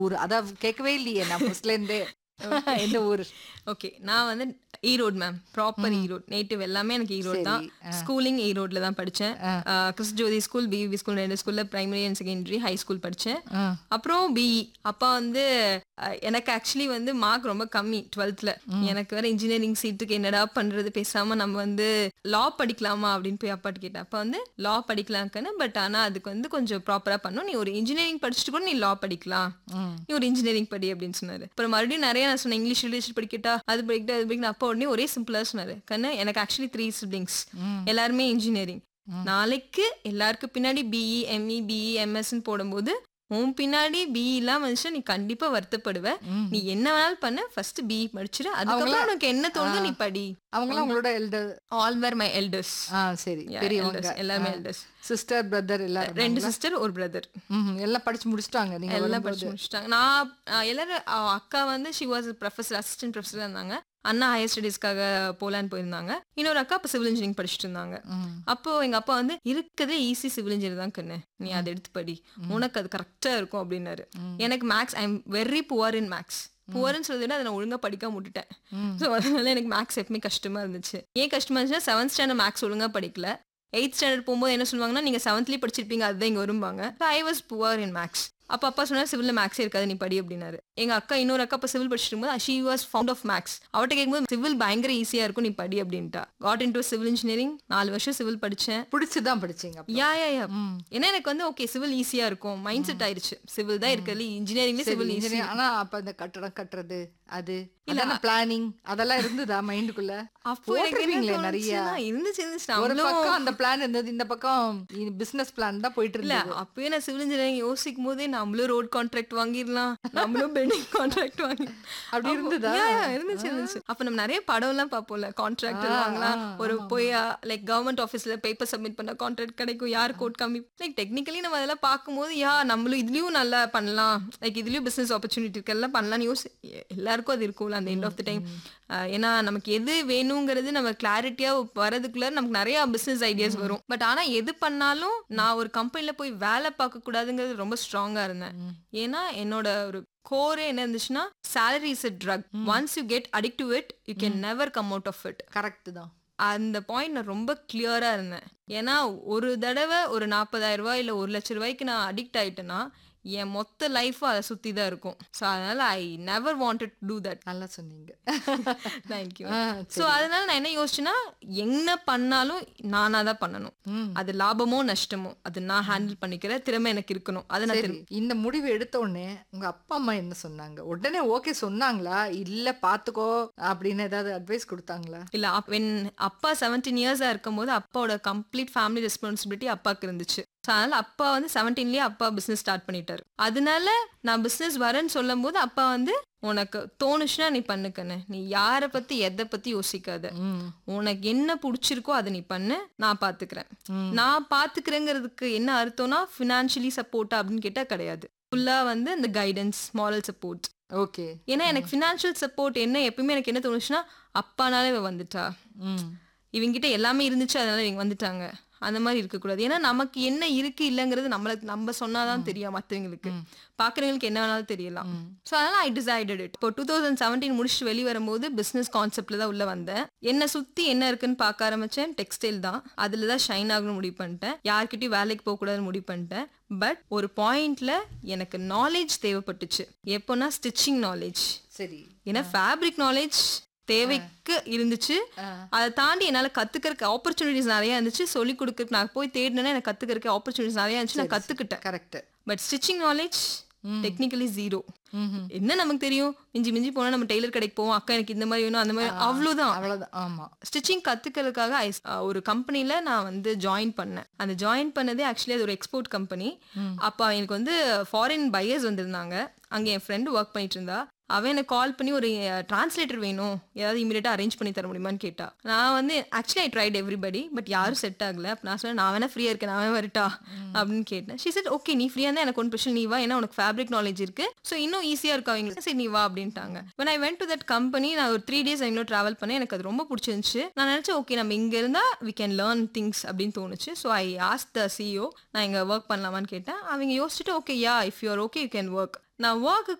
ஊர் அதான் கேட்கவே இல்லையே நான் ஃபர்ஸ்ட்ல இருந்தே எந்த ஊர் ஓகே நான் வந்து Erode ma'am proper Erode native எல்லாமே எனக்கு ஈரோடு தான் சரி, ஸ்கூலிங் ஈரோட்ல தான் படித்தேன் கிறிஸ் ஜோதி ஸ்கூல் பிவி ஸ்கூல் ரெண்டு ஸ்கூல்ல primary and secondary high school படித்தேன் ஆ. அப்புறம் பிஇ அப்பா வந்து அஹ், எனக்கு ஆக்சுவலி வந்து மார்க் ரொம்ப கம்மி டுவெல்த்ல எனக்கு வேற இன்ஜினியரிங் சீட்டுக்கு என்னடா பண்றது பேசாம நம்ம வந்து லா படிக்கலாமா அப்படின்னு போய் அப்பாட்டு கேட்டேன் அப்பா வந்து லா படிக்கலாம்க்கன்னு பட் ஆனா அதுக்கு வந்து கொஞ்சம் ப்ராப்பரா பண்ணும் நீ ஒரு இன்ஜினியரிங் படிச்சுட்டு கூட நீ லா படிக்கலாம் ம். நீ ஒரு இன்ஜினியரிங் படி அப்படின்னு சொன்னாரு அப்புறம் மறுபடியும் நிறைய நான் சொன்னேன் இங்கிலீஷ் லிட்டரேச்சர் படிக்கட்டா அது படிக்கட்டா அது படிக்கணும் அப்பா உடனே ஒரே சிம்பிளா சொன்னாரு கண்ணு எனக்கு ஆக்சுவலி த்ரீ சிப்ளிங்ஸ் எல்லாருமே இன்ஜினியரிங் நாளைக்கு எல்லாருக்கும் பின்னாடி பிஇ எம்இ பிஇ எம்எஸ்ன்னு போடும்போது உன் பின்னாடி பிஇ எல்லாம் வந்துச்சுன்னா நீ கண்டிப்பா வருத்தப்படுவ நீ என்ன வேணாலும் பண்ண ஃபர்ஸ்ட் பிஇ படிச்சிரு அதுக்கப்புறம் உனக்கு என்ன தோணுதோ நீ படி அவங்களாம் உங்களோட elder all were my elders ஆ சரி பெரியவங்க எல்லாமே எல்டர்ஸ் சிஸ்டர் பிரதர் எல்லாரும் ரெண்டு சிஸ்டர் ஒரு பிரதர் ம், எல்லாம் படிச்சு முடிச்சிட்டாங்க நீங்க எல்லாம் வரும்போது. படிச்சு முடிச்சிட்டாங்க நான் அஹ், எல்லாரும் அஹ், அக்கா வந்து she was professor assistant professor இருந்தாங்க அண்ணா ஹையர் ஸ்டடீஸ்க்காக போலான்னு போயிருந்தாங்க இன்னொரு அக்கா இப்போ சிவில் இன்ஜினியரிங் படிச்சுட்டு இருந்தாங்க ம். அப்போ எங்க அப்பா வந்து இருக்கதே ஈஸி சிவில் இன்ஜினியர் தான் கண்ணு நீ அதை எடுத்து படி உனக்கு அது கரெக்டா இருக்கும் அப்படின்னாரு எனக்கு maths I am very poor in maths புவர்னு சொல்றதை விட அதை நான் ஒழுங்கா படிக்காம விட்டுட்டேன் ஸோ அதனால எனக்கு மேக்ஸ் எப்பவுமே கஷ்டமா இருந்துச்சு ஏன் கஷ்டமா இருந்துச்சுன்னா செவன்த் ஸ்டாண்டர்ட் மேக்ஸ் ஒழுங்கா படிக்கல எயித் ஸ்டாண்டர்ட் போகும்போது என்ன சொல்லுவாங்கன்னா நீங்க செவன்த்லயே படிச்சிருப்பீங்க அதுதான் இங்க வரும்பாங்க I was poor in maths அப்ப அப்பா சொன்னார் சிவில்ல மேக்ஸே இருக்காது நீ படி அப்படின்னாரு எங்க அக்கா இன்னொரு அக்கா அப்ப சிவில் படிச்சிட்டு இருக்கும்போது she was found of maths அவட்ட கேட்கும்போது சிவில் பயங்கர ஈஸியா இருக்கும் நீ படி அப்படின்ட்டா got in to civil engineering நாலு வருஷம் சிவில் படிச்சேன் பிடிச்சுதான் படிச்சீங்க அப்ப. யா யா யா ஏன்னா எனக்கு வந்து ஓகே சிவில் ஈஸியா இருக்கும் மைண்ட் செட் ஆயிருச்சு சிவில் தான் இருக்கிறது இன்ஜினியரிங்ல சரி, சிவில் ஈஸி engineer. ஆனா அப்ப இந்த கட்டடம் கட்டுறது அது இல்ல பிளானிங் அதெல்லாம் இருந்ததா மைண்டுக்குள்ள அப்போ எனக்கு என்ன போட்டிருப்பீங்களே நிறைய தோணுச்சுன்னா, இருந்துச்சு இருந்துச்சு ஒரு நம்மளும் பக்கம் அந்த பிளான் இருந்தது இந்த பக்கம் பிசினஸ் பிளான் தான் போயிட்டு இல்ல இருந்தது அப்பயே நான் சிவில் இன்ஜினியரிங் யோசிக்கும் போதே நம்மளும் ரோட் கான்ட்ராக்ட் வாங்கிடலாம் நம்மளும் பில்டிங் கான்ட்ராக்ட் வாங்கி அப்படி இருந்ததா? இருந்துச்சு இருந்துச்சு அப்ப நம்ம நிறைய படம் எல்லாம் பார்ப்போம்ல கான்ட்ராக்ட் வாங்கலாம் ஒரு போய் லைக் கவர்மெண்ட் ஆஃபீஸ்ல பேப்பர் சப்மிட் பண்ண கான்ட்ராக்ட் கிடைக்கும் யார் கோட் கம்மி லைக் டெக்னிக்கலி நம்ம அதெல்லாம் பார்க்கும்போது யா நம்மளும் இதுலயும் நல்லா பண்ணலாம் லைக் இதுலயும் பிசினஸ் ஆப்பர்ச்சுனிட்டி இருக்கு எல்லாம் பண்ணலாம்னு யோசி எல்லாருக்கும் அது இருக்கும்ல அந்த எண்ட் ஆஃப் த டைம் ஏன்னா நமக்கு எது வேணுங்கிறது நம்ம கிளாரிட்டியா வரதுக்குள்ள நமக்கு நிறைய பிசினஸ் ஐடியாஸ் வரும் பட் ஆனா எது பண்ணாலும் நான் ஒரு கம்பெனில போய் வேலை பார்க்க கூடாதுங்கிறது ரொம்ப ஸ்ட்ராங்கா இருந்தேன் ஏன்னா என்னோட ஒரு கோரே என்ன இருந்துச்சுன்னா salary is a drug once you get addict to it you can never come out of it correct தான் அந்த பாயிண்ட் நான் ரொம்ப கிளியரா இருந்தேன் ஏன்னா ஒரு தடவை ஒரு நாற்பதாயிரம் ரூபாய் இல்ல ஒரு லட்ச ரூபாய்க்கு நான் அடிக்ட் ஆயிட்டேன்னா என் மொத்த லைஃபும் அதை சுத்தி தான் இருக்கும் ஸோ அதனால I never wanted to that நல்லா சொன்னீங்க தேங்க்யூ ஆ, ஸோ அதனால நான் என்ன யோசிச்சேன்னா என்ன பண்ணாலும் நானா தான் பண்ணணும் ம். அது லாபமோ நஷ்டமோ அது நான் ஹேண்டில் பண்ணிக்கிற திறமை எனக்கு இருக்கணும் அதை நான் சரி இந்த முடிவு எடுத்த உடனே உங்க அப்பா அம்மா என்ன சொன்னாங்க உடனே ஓகே சொன்னாங்களா இல்ல பாத்துக்கோ அப்படின்னு ஏதாவது அட்வைஸ் கொடுத்தாங்களா இல்ல வென் அப்பா செவன்டீன் இயர்ஸா இருக்கும்போது அப்பாவோட கம்ப்ளீட் ஃபேமிலி ரெஸ்பான்சிபிலிட்டி அப்பாவுக்கு இருந்துச்சு So, அதனால அப்பா வந்து செவன்டீன்லயே அப்பா பிசினஸ் ஸ்டார்ட் பண்ணிட்டாரு அதனால நான் பிசினஸ் வரேன்னு சொல்லும் போது அப்பா வந்து உனக்கு தோணுச்சுன்னா நீ பண்ணுக்கண்ணு நீ யாரை பத்தி எதை பத்தி யோசிக்காத ம். உனக்கு என்ன பிடிச்சிருக்கோ அதை நீ பண்ணு நான் பாத்துக்கிறேன் ம். நான் பாத்துக்கிறேங்கிறதுக்கு என்ன அர்த்தம்னா ஃபினான்ஷியலி சப்போர்ட்டா அப்படின்னு கேட்டா கிடையாது ஃபுல்லா வந்து இந்த கைடன்ஸ் மாரல் சப்போர்ட் ஓகே ஏன்னா எனக்கு ஃபினான்ஷியல் சப்போர்ட் என்ன எப்பயுமே எனக்கு என்ன தோணுச்சுன்னா அப்பானால இவ வந்துட்டா ம் இவங்கிட்ட எல்லாமே இருந்துச்சு அதனால இவங்க வந்துட்டாங்க அந்த மாதிரி இருக்கக்கூடாது ஏன்னா நமக்கு என்ன இருக்கு இல்லைங்கிறது நம்மளுக்கு நம்ம சொன்னாதான் தெரியும் மற்றவங்களுக்கு பாக்குறவங்களுக்கு என்ன வேணாலும் தெரியலாம் ஸோ அதனால ஐ டிசைடட் இட் இப்போ டூ தௌசண்ட் செவன்டீன் முடிச்சுட்டு வெளியே வரும்போது பிசினஸ் கான்செப்ட்ல தான் உள்ள வந்தேன் என்ன சுத்தி என்ன இருக்குன்னு பார்க்க ஆரம்பிச்சேன் டெக்ஸ்டைல் தான் அதுல தான் ஷைன் ஆகணும்னு முடிவு பண்ணிட்டேன் யார்கிட்டயும் வேலைக்கு போக கூடாதுன்னு முடிவு பண்ணிட்டேன் பட் ஒரு பாயிண்ட்ல எனக்கு நாலேஜ் தேவைப்பட்டுச்சு எப்போனா ஸ்டிச்சிங் நாலேஜ் சரி ஏன்னா ஃபேப்ரிக் நாலேஜ் தேவைக்கு இருந்துச்சு அதை தாண்டி என்னால கத்துக்கிறதுக்கு ஆப்பர்ச்சுனிட்டிஸ் நிறைய இருந்துச்சு சொல்லி கொடுக்க நான் போய் தேடினேன்னா எனக்கு கத்துக்கிறதுக்கு ஆப்பர்ச்சுனிட்டிஸ் நிறைய இருந்துச்சு நான் கத்துக்கிட்டேன் correct but stitching knowledge technically zero ம்ஹும். என்ன நமக்கு தெரியும் மிஞ்சி மிஞ்சி போனா நம்ம டெய்லர் கடைக்கு போவோம் அக்கா எனக்கு இந்த மாதிரி வேணும் அந்த மாதிரி அவ்வளவுதான் அவ்வளவுதான் ஆமா ஸ்டிச்சிங் கத்துக்கிறதுக்காக I- அஹ் ஒரு கம்பெனில நான் வந்து ஜாயின் பண்ணேன் அந்த ஜாயின் பண்ணதே ஆக்சுவலி அது ஒரு எக்ஸ்போர்ட் கம்பெனி அப்போ எனக்கு வந்து ஃபாரின் பையர்ஸ் வந்திருந்தாங்க அங்க என் ஃப்ரெண்டு ஒர்க் பண்ணிட்டு இருந்தா அவன் எனக்கு கால் பண்ணி ஒரு டிரான்ஸ்லேட்டர் வேணும் ஏதாவது இமீடியட்டா அரேஞ்ச் பண்ணி தர முடியுமான்னு கேட்டா நான் வந்து actually I tried everybody but யாரும் செட் ஆகல அப்ப நான் சொன்னேன் நான் வேணா ஃப்ரீயா இருக்கேன் நான் வேணா வரட்டா அப்படின்னு கேட்டேன் ஷி செட் ஓகே நீ ஃப்ரீயா இருந்தா எனக்கு ஒன்று பிரச்சனை நீ வா ஏன்னா உனக்கு ஃபேப்ரிக் நாலேஜ் இருக்கு ஸோ இன்னும் ஈஸியா இருக்கும் அவங்களுக்கு சரி நீ வா அப்படின்ட்டாங்க when I went to that company நான் ஒரு த்ரீ டேஸ் எங்களோ ட்ராவல் பண்ணேன் எனக்கு அது ரொம்ப பிடிச்சிருந்துச்சு நான் நினைச்சேன் ஓகே நம்ம இங்க இருந்தா வி கேன் லேர்ன் திங்ஸ் அப்படின்னு தோணுச்சு ஸோ ஐ ஆஸ் த சிஓ நான் இங்க ஒர்க் பண்ணலாமான்னு கேட்டேன் அவங்க யோசிச்சுட்டு okay ya if you're okay you can work நான் ஒர்க்கு